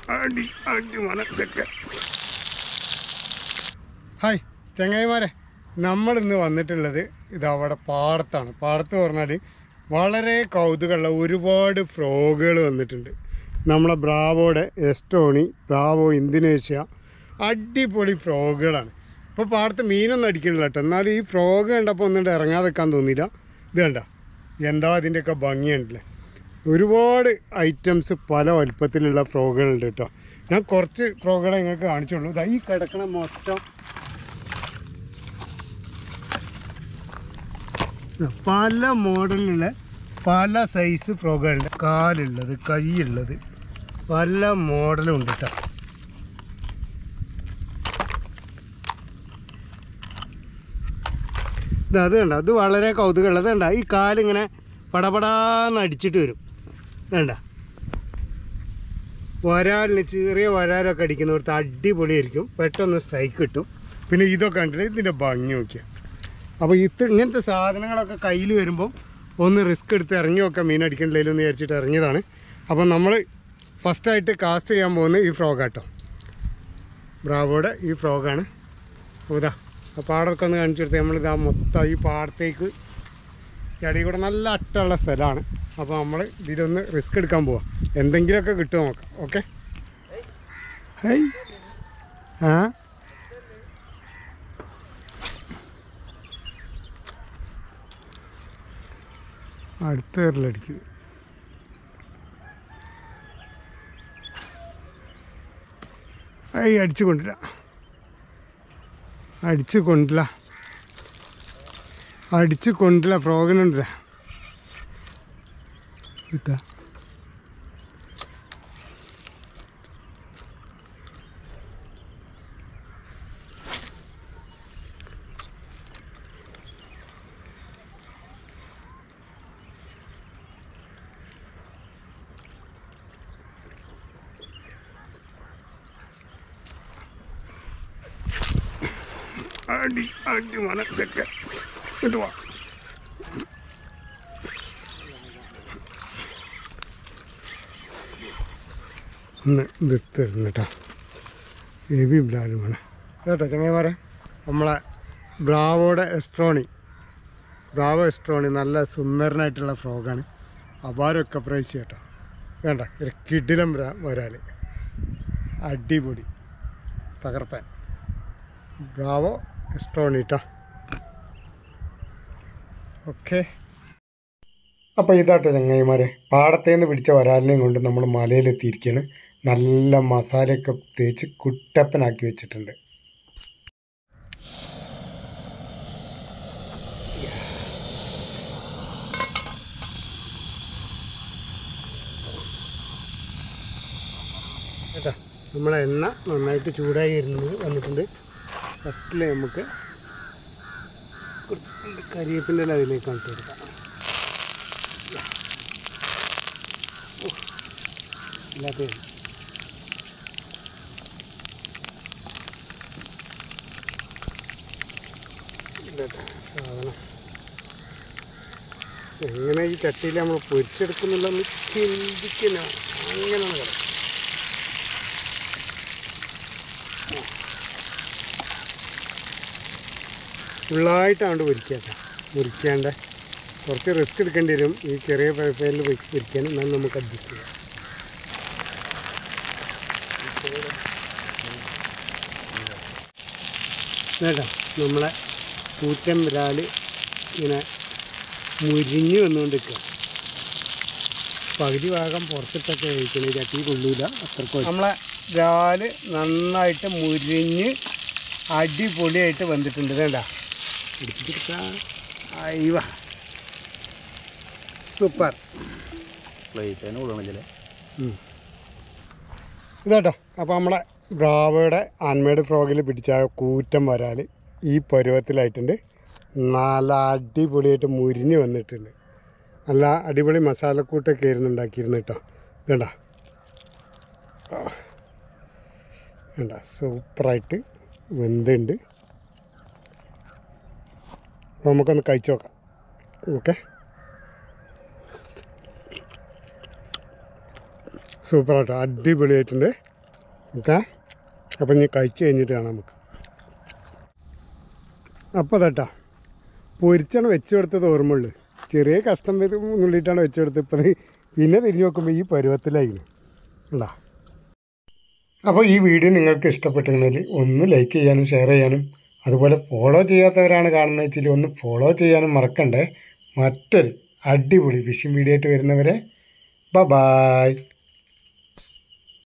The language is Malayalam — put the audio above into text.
അടി അടി മനസ്സൊക്കെ ഹായ് ചങ്ങായിമാരെ നമ്മൾ ഇന്ന് വന്നിട്ടുള്ളത് ഇത് അവിടെ പാടത്താണ് പാടത്ത് പറഞ്ഞാൽ വളരെ കൗതുകമുള്ള ഒരുപാട് ഫ്രോഗുകൾ വന്നിട്ടുണ്ട് നമ്മളെ ബ്രാവോയുടെ എസ്റ്റോണി ബ്രാവോ ഇന്തോനേഷ്യ അടിപൊളി ഫ്രോഗുകളാണ് ഇപ്പോൾ പാടത്ത് മീനൊന്നും അടിക്കണില്ല കേട്ടോ എന്നാലും ഈ ഫ്രോഗ് കണ്ടപ്പോൾ ഒന്നും ഇറങ്ങാതെ വെക്കാൻ തോന്നിയില്ല ഇത് കണ്ട എന്താ അതിൻ്റെയൊക്കെ ഭംഗിയുണ്ടല്ലേ ഒരുപാട് ഐറ്റംസ് പല വലുപ്പത്തിലുള്ള ഫ്രോഗുകളുണ്ട് കേട്ടോ ഞാൻ കുറച്ച് ഫ്രോഗുകളെ നിങ്ങൾക്ക് കാണിച്ചുള്ളൂ ഇതാ ഈ കിടക്കണ മൊത്തം പല മോഡലിലുള്ള പല സൈസ് ഫ്രോഗുകളുണ്ട് കാലുള്ളത് കൈയുള്ളത് പല മോഡലും ഉണ്ട് കേട്ടോ ഇത് അത് കണ്ട അത് വളരെ കൗതുകമുള്ളത് കണ്ട ഈ കാലിങ്ങനെ പടപടാന്ന് അടിച്ചിട്ട് വരും വേണ്ട വരാലിന് ചെറിയ വരാലൊക്കെ അടിക്കുന്നവർക്ക് അടിപൊളിയായിരിക്കും പെട്ടെന്ന് സ്ട്രൈക്ക് കിട്ടും പിന്നെ ഇതൊക്കെ കണ്ടിട്ട് ഇതിൻ്റെ ഭംഗി നോക്കിയാൽ അപ്പോൾ ഇത് ഇങ്ങനത്തെ സാധനങ്ങളൊക്കെ കയ്യിൽ വരുമ്പോൾ ഒന്ന് റിസ്ക് എടുത്ത് ഇറങ്ങി നോക്കാം മീൻ അടിക്കണ്ടില്ലെന്ന് എന്ന് വിചാരിച്ചിട്ട് ഇറങ്ങിയതാണ് അപ്പോൾ നമ്മൾ ഫസ്റ്റായിട്ട് കാസ്റ്റ് ചെയ്യാൻ പോകുന്നത് ഈ ഫ്രോഗാട്ടോ ബ്രാവോയുടെ ഈ ഫ്രോഗാണ് അപ്പോൾ ഇതാ ആ പാടമൊക്കെ ഒന്ന് കാണിച്ചു കൊടുത്ത് നമ്മളിതാ മൊത്തം ഈ പാടത്തേക്ക് ചടി കൂടെ നല്ല അട്ടമുള്ള സ്ഥലമാണ് അപ്പോൾ നമ്മൾ ഇതിലൊന്ന് റിസ്ക് എടുക്കാൻ പോവാം എന്തെങ്കിലുമൊക്കെ കിട്ടുമോ നോക്കാം ഓക്കെ ഹൈ ആ അടുത്ത കയറിലടിക്കും ഐ അടിച്ചു കൊണ്ടില്ല അടിച്ചു കൊണ്ടില്ല അടിച്ചു കൊണ്ടില്ല ഫ്രോഗനുണ്ടില്ല ഇതാ അടി അടി മനസ്സൊക്കെ ഇടുവാ ഒന്ന് ഇത് തരുന്നു കേട്ടോ ഹെവി ബ്ലാലുമാണ് കേട്ടോ ചങ്ങന്മാരെ നമ്മളെ ബ്രാവോയുടെ എസ്ട്രോണി ബ്രാവോ എസ്ട്രോണി നല്ല സുന്ദരനായിട്ടുള്ള ഫ്രോഗാണ് അപാരമൊക്കെ പ്രൈസ് കേട്ടോ വേണ്ട ഒരു കിടിലം വരാൽ അടിപൊളി തകർപ്പാൻ ബ്രാവോ എസ്ട്രോണിട്ടാ ഓക്കെ അപ്പോൾ ഇതാട്ടോ ചങ്ങായിമാരെ പാടത്തേന്ന് പിടിച്ച വരാലിനെയും കൊണ്ട് നമ്മൾ മലയിലെത്തിയിരിക്കുകയാണ് നല്ല മസാലയൊക്കെ തേച്ച് കുട്ടപ്പനാക്കി വെച്ചിട്ടുണ്ട് കേട്ടോ നമ്മളെ എണ്ണ നന്നായിട്ട് ചൂടായി വരുന്നത് വന്നിട്ടുണ്ട് ഫസ്റ്റിൽ നമുക്ക് കുറച്ച് കരിവേപ്പിൻ്റെ ഇല അതിലേക്ക് കാണിച്ചു കൊടുക്കാം ഇല്ലാത്ത സാധനം എങ്ങനെ ഈ ചട്ടിയിൽ നമ്മൾ പൊരിച്ചെടുക്കുന്നുള്ളതെന്ന് ചിന്തിക്കുന്ന അങ്ങനെ കിടക്കും ഫുള്ളായിട്ടാണ്ട് പൊരിക്കാത്ത മുറിക്കാണ്ട് കുറച്ച് റിസ്ക് എടുക്കേണ്ടി വരും ഈ ചെറിയ പൈപ്പിൽ പൊരിക്കാൻ എന്നാൽ നമുക്ക് അഡ്ജസ്റ്റ് ചെയ്യാം കേട്ടോ നമ്മളെ കൂറ്റൻ വിരാല് ഇങ്ങനെ മുരിഞ്ഞ് വന്നുകൊണ്ടിരിക്കുക പകുതി ഭാഗം പുറത്തിട്ടൊക്കെ കഴിക്കണം ഈ ചട്ടി കൊള്ളൂല അത്രക്കും നമ്മളെ വിരാല് നന്നായിട്ട് മുരിഞ്ഞ് അടിപൊളിയായിട്ട് വന്നിട്ടുണ്ട് വേണ്ട പിടിച്ചിട്ടെടുക്കാം അയ്യ സൂപ്പർ പ്ലേറ്റ് ഉള്ളണല്ലേ ഇതാട്ടോ അപ്പോൾ നമ്മളെ ബ്രാവയുടെ അൺമേഡ് ഫ്രോഗിൽ പിടിച്ച ആ കൂറ്റം വരാൽ ഈ പരുവത്തിലായിട്ടുണ്ട് നല്ല അടിപൊളിയായിട്ട് മുരിഞ്ഞ് വന്നിട്ടുണ്ട് നല്ല അടിപൊളി മസാലക്കൂട്ടൊക്കെ ആയിരുന്നു ഉണ്ടാക്കിയിരുന്നു കേട്ടോ ഇതണ്ട വേണ്ട സൂപ്പറായിട്ട് വെന്തുണ്ട് അപ്പോൾ നമുക്കൊന്ന് കഴിച്ചു നോക്കാം ഓക്കെ സൂപ്പറാട്ടോ അടിപൊളിയായിട്ടുണ്ട് ഓക്കെ അപ്പം ഇനി കഴിച്ച് കഴിഞ്ഞിട്ട് കാണാം നമുക്ക് അപ്പോൾ തട്ടാ പൊരിച്ചാണ് വെച്ച് കൊടുത്തത് ഓർമ്മയുള്ളൂ ചെറിയ കഷ്ടം വരും നുള്ളിയിട്ടാണ് വെച്ച് കൊടുത്തത് ഇപ്പം ദേ പിന്നെ തിരിഞ്ഞു നോക്കുമ്പോൾ ഈ പരുവത്തിലായിരുന്നു ഉണ്ടാ അപ്പോൾ ഈ വീഡിയോ നിങ്ങൾക്ക് ഇഷ്ടപ്പെട്ടിട്ടുണ്ടെങ്കിൽ ഒന്ന് ലൈക്ക് ചെയ്യാനും ഷെയർ ചെയ്യാനും അതുപോലെ ഫോളോ ചെയ്യാത്തവരാണ് കാണുന്നത് വെച്ചാൽ ഒന്ന് ഫോളോ ചെയ്യാനും മറക്കണ്ടേ മറ്റൊരു അടിപൊളി ഫിഷിംഗ് വീഡിയോ ആയിട്ട് വരുന്നവരെ ബ ബായ്